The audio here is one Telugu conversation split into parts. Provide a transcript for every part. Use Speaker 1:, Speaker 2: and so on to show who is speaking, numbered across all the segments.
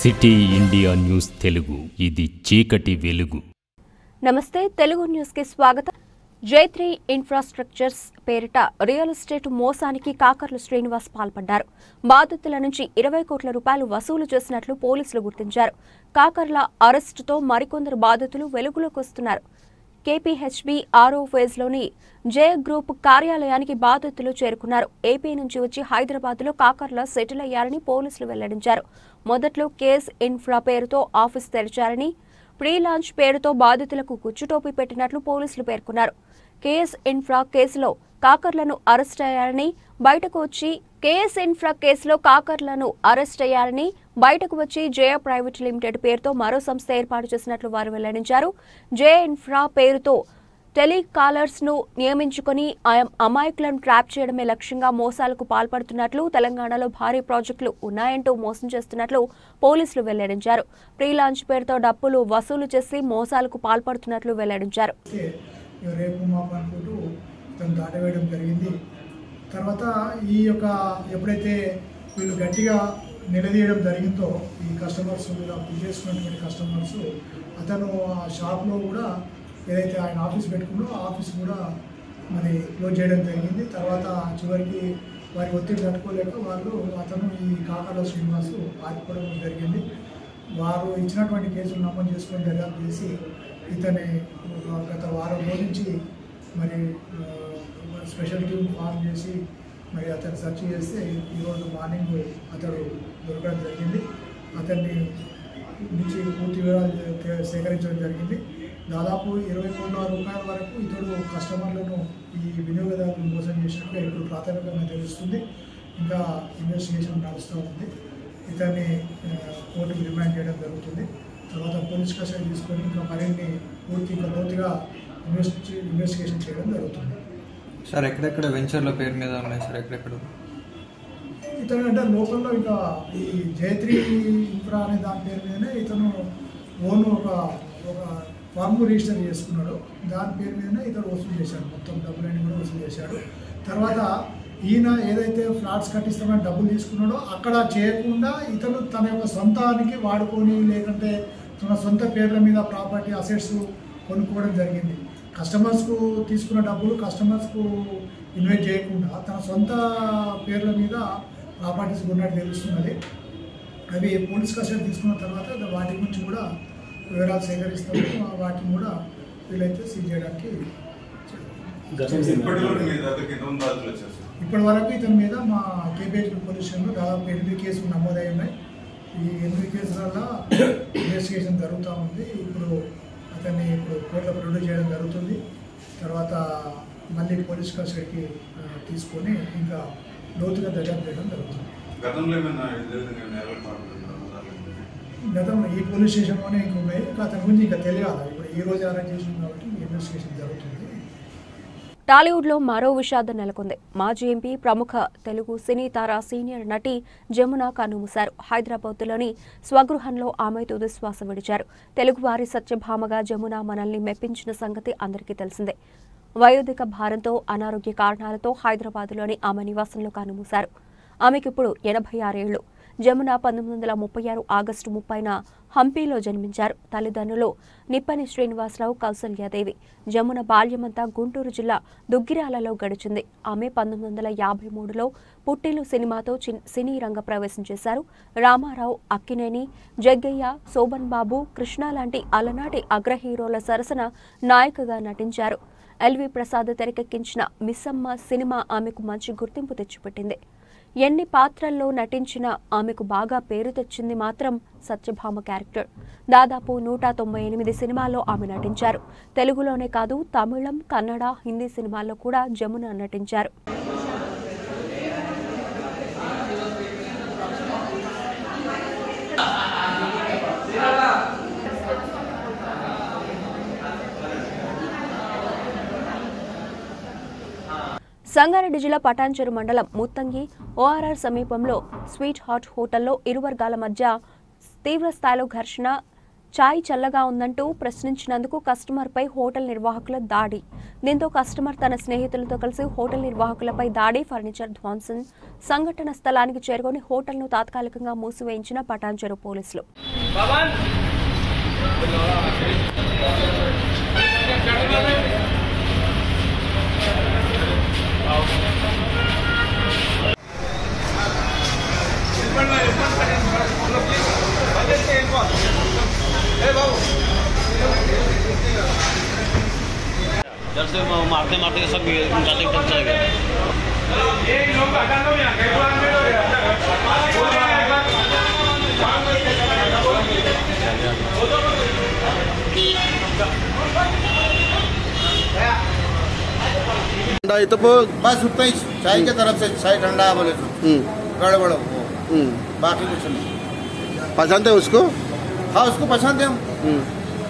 Speaker 1: సిటీ ఇండియా న్యూస్ తెలుగు ఇది చీకటి వెలుగు
Speaker 2: నమస్తే తెలుగు న్యూస్ కి స్వాగతం జైత్రి ఇన్ఫ్రాస్ట్రక్చర్స్ పేరిట రియల్ ఎస్టేట్ మోసానికి కాకర్ల శ్రీనివాస్ పాల్పడ్డారు బాధితుల నుంచి ఇరవై కోట్ల రూపాయలు వసూలు చేసినట్లు పోలీసులు గుర్తించారు కాకర్ల అరెస్టుతో మరికొందరు బాధితులు వెలుగులోకి వస్తున్నారు కేపీహెచ్బి ఆరో ఫేజ్లోని జే గ్రూప్ కార్యాలయానికి బాధితులు చేరుకున్నారు ఏపీ నుంచి వచ్చి హైదరాబాద్లో కాకర్లో సెటిల్ అయ్యారని పోలీసులు వెల్లడించారు మొదట్లో కేస్ ఇన్ఫ్రా పేరుతో ఆఫీస్ తెరిచారని ప్రీ లాంచ్ పేరుతో బాధితులకు కుచ్చుటోపీ పెట్టినట్లు పోలీసులు పేర్కొన్నారు కేఎస్ ఇన్ఫ్రా కేసులో కాకర్లను అరెస్ట్ అయ్యారని బయటకు వచ్చి కేఎస్ ఇన్ఫ్రా కేసులో కాకర్లను అరెస్ట్ అయ్యారని బయటకు వచ్చి జయ ప్రైవేట్ లిమిటెడ్ పేరుతో మరో సంస్థ ఏర్పాటు చేసినట్లు వారు వెల్లడించారు జయ ఇన్ఫ్రా పేరుతో టెలికాలర్స్ ను నియమించుకుని ఆయా- అమాయకులను ట్రాప్ చేయడమే లక్ష్యంగా మోసాలకు పాల్పడుతున్నట్లు తెలంగాణలో భారీ ప్రాజెక్టులు ఉన్నాయంటూ మోసం చేస్తున్నట్లు పోలీసులు వెల్లడించారు ప్రీ లాంచ్ పేరుతో డబ్బులు వసూలు చేసి మోసాలకు పాల్పడుతున్నట్లు వెల్లడించారు
Speaker 3: అయితే ఇక రేపు మాపు అనుకుంటూ తను దాటవేయడం జరిగింది తర్వాత ఈ యొక్క ఎప్పుడైతే వీళ్ళు గట్టిగా నిలదీయడం జరిగిందో ఈ కస్టమర్స్ ఇలా బుక్ చేసుకున్నటువంటి కస్టమర్స్ అతను ఆ షాప్లో కూడా ఏదైతే ఆయన ఆఫీస్ పెట్టుకున్నో ఆ ఆఫీస్ కూడా మరి క్లోజ్ చేయడం జరిగింది తర్వాత చివరికి వారి ఒత్తిడి తట్టుకోలేక వాళ్ళు అతను ఈ కాకాల శ్రీనివాసు పారిపోవడం జరిగింది వారు ఇచ్చినటువంటి కేసులు నమోదు చేసుకొని దర్యాప్తు చేసి ఇతని ఆ, గత వారం రోజు నుంచి మరి ఆ, స్పెషల్ టీమ్ ఫామ్ చేసి మరి అతను సెర్చ్ చేస్తే ఈరోజు మార్నింగ్ అతడు దొరకడం జరిగింది అతన్ని నుంచి పూర్తి వివరాలు తే- సేకరించడం జరిగింది దాదాపు ఇరవై కోట్ల రూపాయల వరకు ఇతడు కస్టమర్లను ఈ వినియోగదారులను మోసం చేసినట్టుగా ఇప్పుడు ప్రాథమికంగా తెలుస్తుంది ఇంకా ఇన్వెస్టిగేషన్ నడుస్తూ ఉంది ఇతన్ని ఆ, కోర్టుకు రిమాండ్ చేయడం జరుగుతుంది తర్వాత పోలీస్ కస్టడీ తీసుకొని ఇంకా మరిన్ని పూర్తి ఇంకా లోతుగా ఇన్వెస్టి ఇన్వెస్టిగేషన్ చేయడం జరుగుతుంది
Speaker 4: సార్ ఎక్కడెక్కడ వెంచర్ల పేరు మీద ఉన్నాయి సార్ ఎక్కడెక్కడ
Speaker 3: ఇతను అంటే లోకల్లో ఇంకా ఈ జయత్రి ఇన్ఫ్రా అనే దాని పేరు మీదనే ఇతను ఓన్ ఒక ఒక ఫార్మ్ రిజిస్టర్ చేసుకున్నాడు దాని పేరు మీదనే ఇతను వసూలు చేశాడు మొత్తం డబ్బులన్నీ కూడా వసూలు చేశాడు తర్వాత ఈయన ఏదైతే ఫ్లాట్స్ కట్టిస్తామని డబ్బులు తీసుకున్నాడో అక్కడ చేయకుండా ఇతను తన యొక్క సొంతానికి వాడుకొని లేకుంటే తన సొంత పేర్ల మీద ప్రాపర్టీ అసెట్స్ కొనుక్కోవడం జరిగింది కస్టమర్స్కు తీసుకున్న డబ్బులు కస్టమర్స్కు ఇన్వెస్ట్ చేయకుండా తన సొంత పేర్ల మీద ప్రాపర్టీస్ ఉన్నట్టు తెలుస్తున్నది అవి పోలీస్ కస్టడీ తీసుకున్న తర్వాత వాటి గురించి కూడా వివరాలు సేకరిస్తాము ఆ వాటిని కూడా వీలైతే సీజ్ చేయడానికి
Speaker 5: ఇప్పటిలో మీ దగ్గరికి ఎంతమంది బాధితులు వచ్చారు సార్?
Speaker 3: ఇప్పటి వరకు ఇతని మీద మా కేబిహెచ్ పోలీస్ స్టేషన్లో దాదాపు ఎనిమిది కేసులు నమోదై ఉన్నాయి ఈ ఎనిమిది కేసులలో ఇన్వెస్టిగేషన్ జరుగుతూ ఉంది ఇప్పుడు అతన్ని ఇప్పుడు కోర్టులో ప్రొడ్యూస్ చేయడం జరుగుతుంది తర్వాత మళ్ళీ పోలీస్ కస్టడీకి ఆ, తీసుకొని ఇంకా లోతుగా దర్యాప్తు చేయడం జరుగుతుంది
Speaker 5: గతంలో ఏమైనా ఇదే విధంగా నేరాలు పాల్పడుతున్నారా?
Speaker 3: గతంలో ఈ పోలీస్ స్టేషన్లోనే ఇంకా ఉన్నాయి ఇంకా అతని గురించి ఇంకా తెలియాలి ఇప్పుడు ఈ రోజు అరెస్ట్ చేసింది కాబట్టి ఇన్వెస్టిగేషన్ జరుగుతుంది
Speaker 2: టాలీవుడ్లో మరో విషాదం నెలకొంది మాజీ ఎంపీ ప్రముఖ తెలుగు సినీ తార సీనియర్ నటి జమున కన్నుమూశారు హైదరాబాద్లోని స్వగృహంలో ఆమె తుది శ్వాస విడిచారు తెలుగువారి సత్యభామగా జమున మనల్ని మెప్పించిన సంగతి అందరికీ తెలిసిందే వయోధిక భారంతో అనారోగ్య కారణాలతో హైదరాబాద్లోని ఆమె నివాసంలో కన్నుమూశారు ఆమెకిప్పుడు ఎనభై ఆరేళ్లు జమున పంతొమ్మిది వందల ముప్పై ఆరు ఆగస్టు ముప్పైన హంపీలో జన్మించారు తల్లిదండ్రులు నిప్పని శ్రీనివాసరావు కౌసల్యాదేవి జమున బాల్యమంతా గుంటూరు జిల్లా దుగ్గిరాలలో గడిచింది ఆమె పంతొమ్మిది వందల యాభై మూడులో పుట్టిల్లు సినిమాతో చిన్- సినీ రంగ ప్రవేశం చేశారు రామారావు అక్కినేని జగ్గయ్య శోభన్ బాబు కృష్ణ లాంటి అలనాటి అగ్ర హీరోల సరసన నాయకగా నటించారు ఎల్వి ప్రసాద్ తెరకెక్కించిన మిస్సమ్మ సినిమా ఆమెకు మంచి గుర్తింపు తెచ్చిపెట్టింది ఎన్ని పాత్రల్లో నటించిన ఆమెకు బాగా పేరు తెచ్చింది మాత్రం సత్యభామ క్యారెక్టర్ దాదాపు నూట తొంభై ఎనిమిది సినిమాల్లో ఆమె నటించారు తెలుగులోనే కాదు తమిళం కన్నడ హిందీ సినిమాల్లో కూడా జమున నటించారు సంగారెడ్డి జిల్లా పటాన్చెరు మండలం ముత్తంగి ఓఆర్ఆర్ సమీపంలో స్వీట్ హాట్ హోటల్లో ఇరు వర్గాల మధ్య తీవ్ర స్థాయిలో ఘర్షణ చాయ్ చల్లగా ఉందంటూ ప్రశ్నించినందుకు కస్టమర్పై హోటల్ నిర్వాహకుల దాడి దీంతో కస్టమర్ తన స్నేహితులతో కలిసి హోటల్ నిర్వాహకులపై దాడి ఫర్నిచర్ ధ్వంసం సంఘటన స్థలానికి చేరుకొని హోటల్ను తాత్కాలికంగా మూసివేయించిన పటాన్చెరు పోలీసులు
Speaker 6: जब से मारते मारते सब निकालते निकल चले गए
Speaker 7: ठंडा ये तो बहुत
Speaker 8: बस उतना ही चाय की तरफ से चाय ठंडा है बोले तो
Speaker 7: हम्म,
Speaker 8: गड़बड़ हो
Speaker 7: हम्म।
Speaker 8: बाकी कुछ नहीं
Speaker 7: पसंद है उसको
Speaker 8: हाँ उसको पसंद है हम
Speaker 7: हम्म,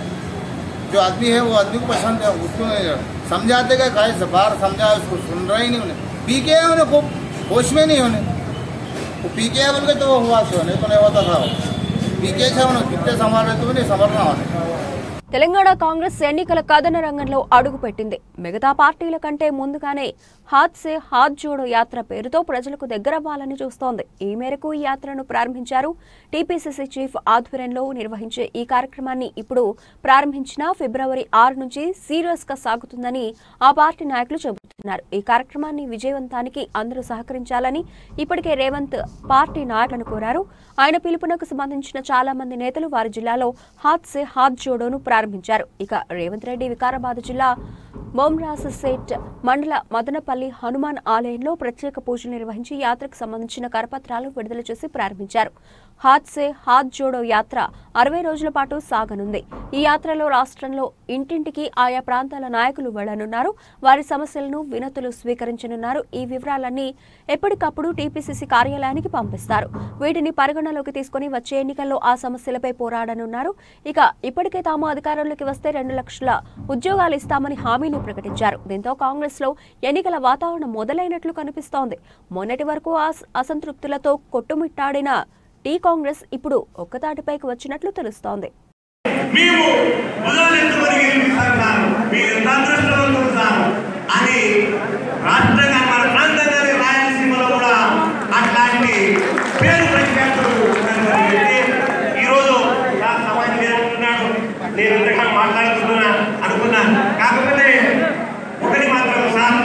Speaker 8: जो आदमी है वो आदमी को पसंद है उसको नहीं समझाते गए खाए से बाहर समझा उसको सुन रहा ही नहीं उन्हें पी के है उन्हें खूब होश में नहीं उन्हें वो पी के है बोल के तो वो हुआ सो नहीं तो नहीं होता था वो पी के छे उन्हें कितने संभाल रहे तो नहीं संभलना उन्हें
Speaker 2: తెలంగాణ కాంగ్రెస్ ఎన్నికల కథన రంగంలో అడుగుపెట్టింది మిగతా పార్టీల కంటే ముందుగానే హాత్ సే హాత్ జోడో యాత్ర పేరుతో ప్రజలకు దగ్గరవ్వాలని చూస్తోంది ఈ మేరకు ఈ యాత్రను ప్రారంభించారు టీపీసీసీ చీఫ్ ఆధ్వర్యంలో నిర్వహించే ఈ కార్యక్రమాన్ని ఇప్పుడు ప్రారంభించిన ఫిబ్రవరి ఆరు నుంచి సీరియస్ గా సాగుతుందని ఆ పార్టీ నాయకులు చెబుతున్నారు ఈ కార్యక్రమాన్ని విజయవంతానికి అందరూ సహకరించాలని ఇప్పటికే రేవంత్ పార్టీ నాయకులను కోరారు ఆయన పిలుపునకు సంబంధించిన చాలా మంది నేతలు వారి జిల్లాలో హాత్ సే హాత్ జోడోను ప్రారంభించారు ఇక రేవంత్ రెడ్డి వికారాబాద్ జిల్లా మోమ్రాస్ సేట్ మండల మదనపల్లి హనుమాన్ ఆలయంలో ప్రత్యేక పూజలు నిర్వహించి యాత్రకు సంబంధించిన కరపత్రాలు విడుదల చేసి ప్రారంభించారు హాత్ సే హాత్ జోడో యాత్ర అరవై రోజుల పాటు సాగనుంది ఈ యాత్రలో రాష్ట్రంలో ఇంటింటికి ఆయా ప్రాంతాల నాయకులు వెళ్లనున్నారు వారి సమస్యలను వినతులు స్వీకరించనున్నారు ఈ వివరాలన్నీ ఎప్పటికప్పుడు టీపీసీసీ కార్యాలయానికి పంపిస్తారు వీటిని పరిగణలోకి తీసుకుని వచ్చే ఎన్నికల్లో ఆ సమస్యలపై పోరాడనున్నారు ఇక ఇప్పటికే తాము అధికారంలోకి వస్తే రెండు లక్షల ఉద్యోగాలు ఇస్తామని హామీని ప్రకటించారు దీంతో కాంగ్రెస్ లో ఎన్నికల వాతావరణం మొదలైనట్లు కనిపిస్తోంది మొన్నటి వరకు అస- అసంతృప్తులతో కొట్టుమిట్టాడిన టీ కాంగ్రెస్ ఇప్పుడు ఒక్కతాటిపైకి వచ్చినట్లు తెలుస్తోంది
Speaker 9: మేము మొదలెత్తుకొని గెలిపిస్తాను మీరు అదృష్టవంతులు సార్ అని రాష్ట్రంగా మన ప్రాంతంగానే రాయలసీమలో కూడా అట్లాంటి పేరు ప్రఖ్యాతులు ఉన్నటువంటి వ్యక్తి ఈరోజు నా సమాజం నేర్పుతున్నాడు నేను ఇంతగా మాట్లాడుతున్నా అనుకున్నా కాకపోతే ఒకటి మాత్రం సార్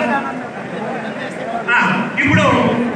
Speaker 9: ఆ, ఇప్పుడు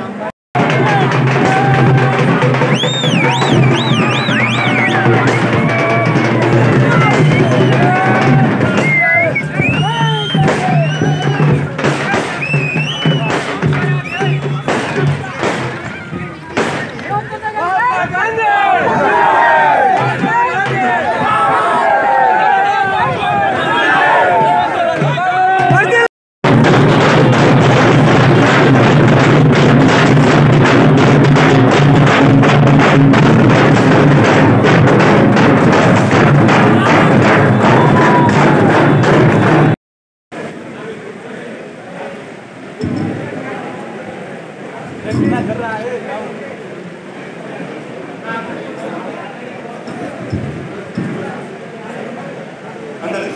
Speaker 9: అందరూ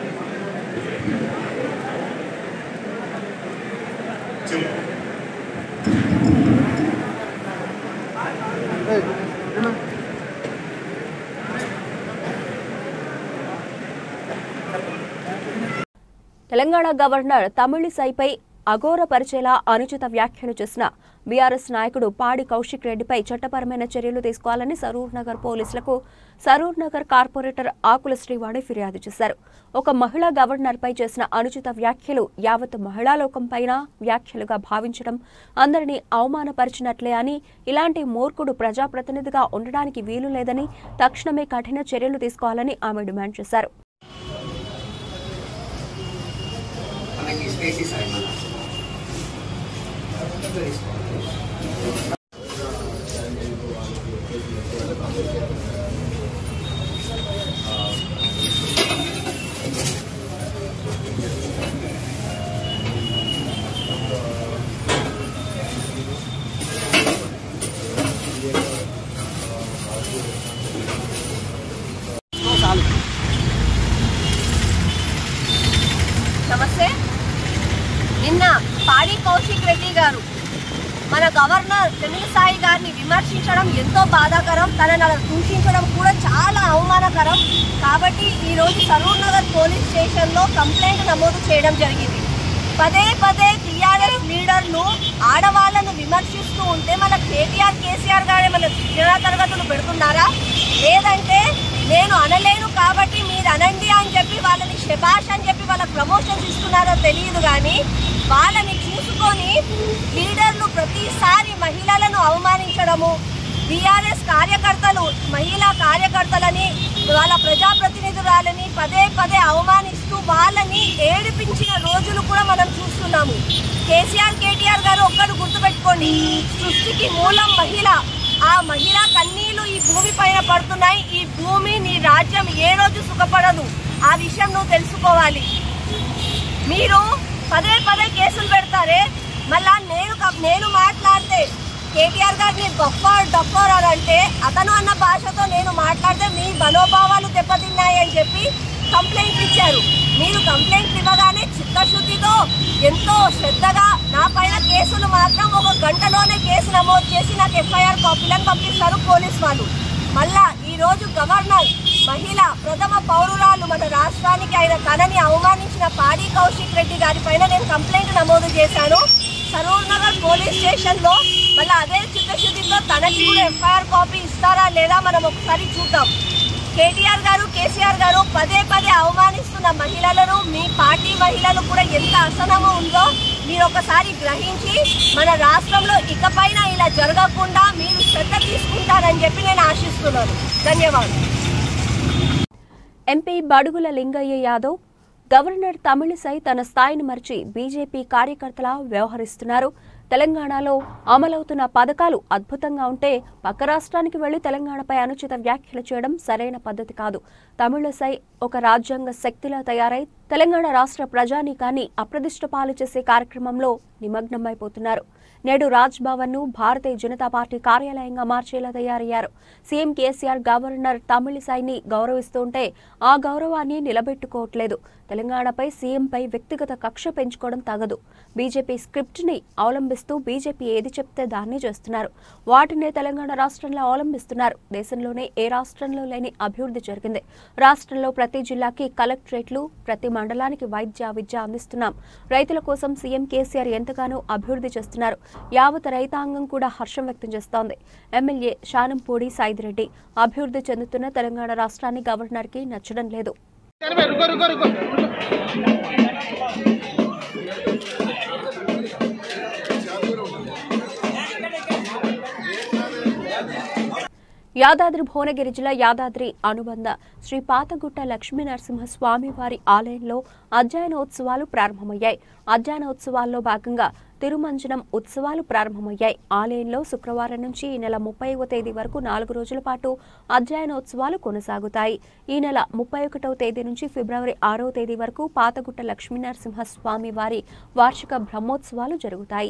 Speaker 9: చెప్పు
Speaker 2: తెలంగాణ గవర్నర్ తమిళిసైపై అఘోరపరిచేలా అనుచిత వ్యాఖ్యలు చేసిన బీఆర్ఎస్ నాయకుడు పాడి కౌశిక్ రెడ్డిపై చట్టపరమైన చర్యలు తీసుకోవాలని సరూర్ నగర్ పోలీసులకు సరూర్ నగర్ కార్పొరేటర్ ఆకుల శ్రీవాణి ఫిర్యాదు చేశారు ఒక మహిళా గవర్నర్పై చేసిన అనుచిత వ్యాఖ్యలు యావత్ మహిళా లోకంపైన వ్యాఖ్యలుగా భావించడం అందరినీ అవమానపరిచినట్లే అని ఇలాంటి మూర్ఖుడు ప్రజాప్రతినిధిగా ఉండడానికి వీలు లేదని తక్షణమే కఠిన చర్యలు తీసుకోవాలని ఆమె డిమాండ్ చేశారు
Speaker 10: మనకి స్పేస్ ఇస్తాయి మన
Speaker 11: గవర్నర్ సాయి గారిని విమర్శించడం ఎంతో బాధాకరం తనని అలా దూషించడం కూడా చాలా అవమానకరం కాబట్టి ఈ రోజు సరూర్ నగర్ పోలీస్ స్టేషన్ లో కంప్లైంట్ నమోదు చేయడం జరిగింది పదే పదే టీఆర్ఎస్ లీడర్లు ఆడవాళ్లను విమర్శిస్తూ ఉంటే మన కేటీఆర్ కేసీఆర్ గారే మన శిక్షణ తరగతులు పెడుతున్నారా లేదంటే నేను అనలేను కాబట్టి మీరు అనండి అని చెప్పి వాళ్ళని శబాష్ అని చెప్పి వాళ్ళకి ప్రమోషన్స్ ఇస్తున్నారో తెలియదు కానీ వాళ్ళని చూసుకొని లీడర్లు ప్రతిసారి మహిళలను అవమానించడము బీఆర్ఎస్ కార్యకర్తలు మహిళా కార్యకర్తలని వాళ్ళ ప్రజాప్రతినిధురాలని పదే పదే అవమానిస్తూ వాళ్ళని ఏడిపించిన రోజులు కూడా మనం చూస్తున్నాము కేసీఆర్ కేటీఆర్ గారు ఒక్కడు గుర్తుపెట్టుకోండి సృష్టికి మూలం మహిళ ఆ మహిళా కన్నీళ్లు ఈ భూమి పైన పడుతున్నాయి ఈ భూమి నీ రాజ్యం ఏ రోజు సుఖపడదు ఆ విషయం నువ్వు తెలుసుకోవాలి మీరు పదే పదే కేసులు పెడతారే మళ్ళా నేను క- నేను మాట్లాడితే కేటీఆర్ గారిని గొప్ప డొప్పర్ అని అంటే అతను అన్న భాషతో నేను మాట్లాడితే మీ మనోభావాలు దెబ్బతిన్నాయి అని చెప్పి కంప్లైంట్ ఇచ్చారు మీరు కంప్లైంట్ ఇవ్వగానే చిత్తశుద్ధితో ఎంతో శ్రద్ధగా నా పైన కేసులు మాత్రం ఒక గంటలోనే కేసు నమోదు చేసి నాకు ఎఫ్ఐఆర్ కాపీలను పంపిస్తారు పోలీస్ వాళ్ళు మళ్ళా ఈ రోజు గవర్నర్ మహిళ ప్రథమ పౌరురాలు మన రాష్ట్రానికి ఆయన తనని అవమానించిన పాడి కౌశిక్ రెడ్డి గారి పైన నేను కంప్లైంట్ నమోదు చేశాను సరూర్ నగర్ పోలీస్ స్టేషన్ లో మళ్ళీ అదే చిత్తశుద్ధితో తనకి కూడా ఎఫ్ఐఆర్ కాపీ ఇస్తారా లేదా మనం ఒకసారి చూద్దాం కేటీఆర్ గారు కేసీఆర్ గారు పదే పదే అవమానిస్తున్న మహిళలను మీ పార్టీ మహిళలు కూడా ఎంత అసహనము ఉందో మీరు ఒకసారి గ్రహించి మన రాష్ట్రంలో ఇకపైన ఇలా జరగకుండా మీరు శ్రద్ధ తీసుకుంటారని చెప్పి నేను ఆశిస్తున్నాను ధన్యవాదాలు
Speaker 2: ఎంపీ బడుగుల లింగయ్య యాదవ్ గవర్నర్ తమిళిసై తన స్థాయిని మర్చి బీజేపీ కార్యకర్తలా వ్యవహరిస్తున్నారు తెలంగాణలో అమలవుతున్న పథకాలు అద్భుతంగా ఉంటే పక్క రాష్ట్రానికి వెళ్లి తెలంగాణపై అనుచిత వ్యాఖ్యలు చేయడం సరైన పద్ధతి కాదు తమిళసై ఒక రాజ్యాంగ శక్తిలా తయారై తెలంగాణ రాష్ట్ర ప్రజానీకాన్ని అప్రదిష్ట పాలు చేసే కార్యక్రమంలో నిమగ్నమైపోతున్నారు నేడు రాజ్ భవన్ ను భారతీయ జనతా పార్టీ కార్యాలయంగా మార్చేలా తయారయ్యారు సీఎం కేసీఆర్ గవర్నర్ తమిళిసైని గౌరవిస్తుంటే ఆ గౌరవాన్ని నిలబెట్టుకోవట్లేదు తెలంగాణపై సీఎంపై వ్యక్తిగత కక్ష పెంచుకోవడం తగదు బీజేపీ స్క్రిప్ట్ ని అవలంబిస్తూ బీజేపీ ఏది చెప్తే దాన్ని చేస్తున్నారు వాటినే తెలంగాణ రాష్ట్రంలో అవలంబిస్తున్నారు దేశంలోనే ఏ రాష్ట్రంలో లేని అభివృద్ధి జరిగింది రాష్ట్రంలో ప్రతి జిల్లాకి కలెక్టరేట్లు ప్రతి మండలానికి వైద్య విద్య అందిస్తున్నాం రైతుల కోసం సీఎం కేసీఆర్ ఎంతగానో అభివృద్ధి చేస్తున్నారు యావత్ రైతాంగం కూడా హర్షం వ్యక్తం చేస్తోంది ఎమ్మెల్యే శానంపూడి సాయిదిరెడ్డి అభివృద్ధి చెందుతున్న తెలంగాణ రాష్ట్రాన్ని గవర్నర్కి నచ్చడం లేదు యాదాద్రి భువనగిరి జిల్లా యాదాద్రి అనుబంధ శ్రీ పాతగుట్ట లక్ష్మీ నరసింహస్వామి వారి ఆలయంలో అధ్యయనోత్సవాలు ప్రారంభమయ్యాయి అధ్యయనోత్సవాల్లో భాగంగా తిరుమంజనం ఉత్సవాలు ప్రారంభమయ్యాయి ఆలయంలో శుక్రవారం నుంచి ఈ నెల ముప్పైవ తేదీ వరకు నాలుగు రోజుల పాటు అధ్యయనోత్సవాలు కొనసాగుతాయి ఈ నెల ముప్పై ఒకటవ తేదీ నుంచి ఫిబ్రవరి ఆరవ తేదీ వరకు పాతగుట్ట లక్ష్మీనరసింహస్వామి వారి వార్షిక బ్రహ్మోత్సవాలు జరుగుతాయి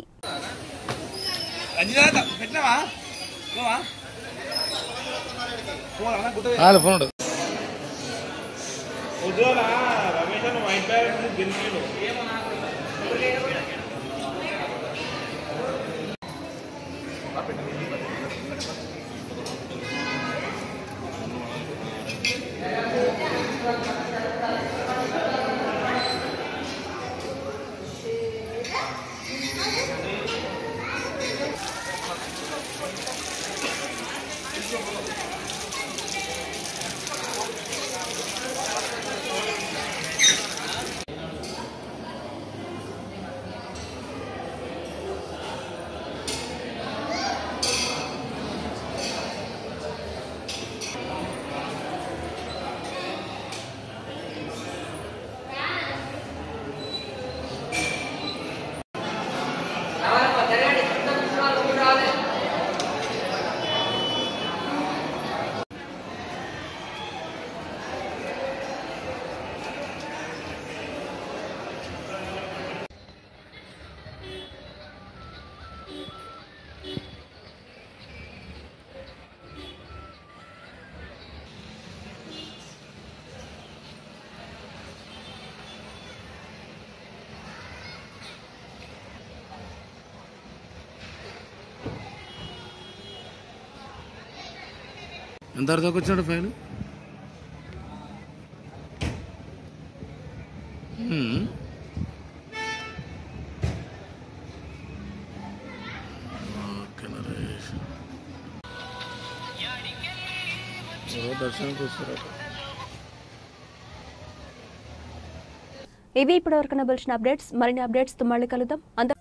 Speaker 9: ఉజ్వల రమేష్ అన్న వైట్ బ్యాగ్ గెలిచిండు
Speaker 12: ఎంత వరకు వచ్చినాడు ఫైన్ హ్మ్. ఓకే నరేష్ ఎవరో దర్శనానికి వస్తారట
Speaker 2: ఇవి ఇప్పటివరకు నబిల్చిన అప్డేట్స్ మరిన్ని అప్డేట్స్తో మళ్ళీ కలుద్దాం అందరూ